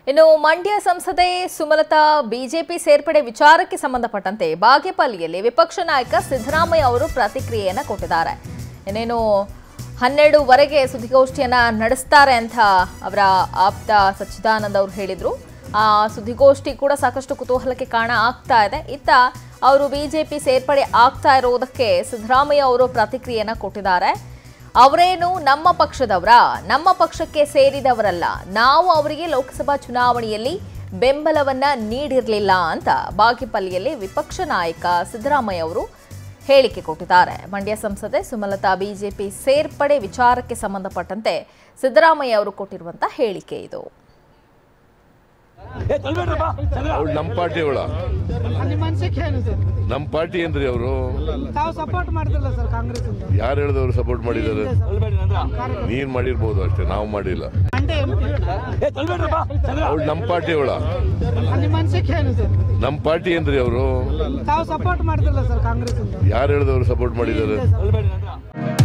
ಇನ್ನು ಮಂಡ್ಯ ಸಂಸದೆ ಸುಮಲತಾ ಬಿಜೆಪಿ ಸೇರ್ಪಡೆ ವಿಚಾರಕ್ಕೆ ಸಂಬಂಧಪಟ್ಟಂತೆ ಬಾಗೇಪಲ್ಲಿಯಲ್ಲಿ ವಿಪಕ್ಷ ನಾಯಕ ಸಿದ್ದರಾಮಯ್ಯ ಅವರು ಪ್ರತಿಕ್ರಿಯೆಯನ್ನ ಕೊಟ್ಟಿದ್ದಾರೆ ಇನ್ನೇನು ಹನ್ನೆರಡುವರೆಗೆ ಸುದ್ದಿಗೋಷ್ಠಿಯನ್ನ ನಡೆಸ್ತಾರೆ ಅಂತ ಅವರ ಆಪ್ತ ಸಚ್ಚಿದಾನಂದ್ ಅವರು ಹೇಳಿದ್ರು ಆ ಸುದ್ದಿಗೋಷ್ಠಿ ಕೂಡ ಸಾಕಷ್ಟು ಕುತೂಹಲಕ್ಕೆ ಕಾರಣ ಆಗ್ತಾ ಇದೆ ಇತ್ತ ಅವರು ಬಿಜೆಪಿ ಸೇರ್ಪಡೆ ಆಗ್ತಾ ಇರೋದಕ್ಕೆ ಸಿದ್ದರಾಮಯ್ಯ ಅವರು ಪ್ರತಿಕ್ರಿಯೆಯನ್ನ ಕೊಟ್ಟಿದ್ದಾರೆ ಅವರೇನು ನಮ್ಮ ಪಕ್ಷದವರ ನಮ್ಮ ಪಕ್ಷಕ್ಕೆ ಸೇರಿದವರಲ್ಲ ನಾವು ಅವರಿಗೆ ಲೋಕಸಭಾ ಚುನಾವಣೆಯಲ್ಲಿ ಬೆಂಬಲವನ್ನ ನೀಡಿರಲಿಲ್ಲ ಅಂತ ಬಾಗೇಪಲ್ಲಿಯಲ್ಲಿ ವಿಪಕ್ಷ ನಾಯಕ ಸಿದ್ದರಾಮಯ್ಯ ಅವರು ಹೇಳಿಕೆ ಕೊಟ್ಟಿದ್ದಾರೆ ಮಂಡ್ಯ ಸಂಸದೆ ಸುಮಲತಾ ಬಿಜೆಪಿ ಸೇರ್ಪಡೆ ವಿಚಾರಕ್ಕೆ ಸಂಬಂಧಪಟ್ಟಂತೆ ಸಿದ್ದರಾಮಯ್ಯ ಅವರು ಕೊಟ್ಟಿರುವಂತ ಹೇಳಿಕೆ ಇದು ಅವ್ರು ನಮ್ಮ ಪಾರ್ಟಿಯವಳ ನಿಮ್ಮ ಅನ್ಸಿಕೆ ಏನು ಸರ್ ನಮ್ಮ ಪಾರ್ಟಿ ಏನ್ರಿ ಅವರು ತಾವು ಸಪೋರ್ಟ್ ಮಾಡ್ತಿಲ್ಲ ಸರ್ ಕಾಂಗ್ರೆಸ್ ಇಂದ ಯಾರು ಹೇಳಿದವರು ಸಪೋರ್ಟ್ ಮಾಡಿದ್ದಾರೆ ನೀನ್ ಮಾಡಿರ್ಬೋದು ಅಷ್ಟೇ ನಾವು ಮಾಡಿಲ್ಲ ಮಂಡ್ಯ ಎಂಪಿ ಅವ್ರು ನಮ್ಮ ಪಾರ್ಟಿಯವಳ ನಿಮ್ಮ ಅನ್ಸಿಕೆ ಏನು ಸರ್ ನಮ್ಮ ಪಾರ್ಟಿ ಏನ್ರಿ ಅವರು ತಾವು ಸಪೋರ್ಟ್ ಮಾಡ್ತಿಲ್ಲ ಸರ್ ಕಾಂಗ್ರೆಸ್ ಇಂದ ಯಾರು ಹೇಳಿದವರು ಸಪೋರ್ಟ್ ಮಾಡಿದ್ದಾರೆ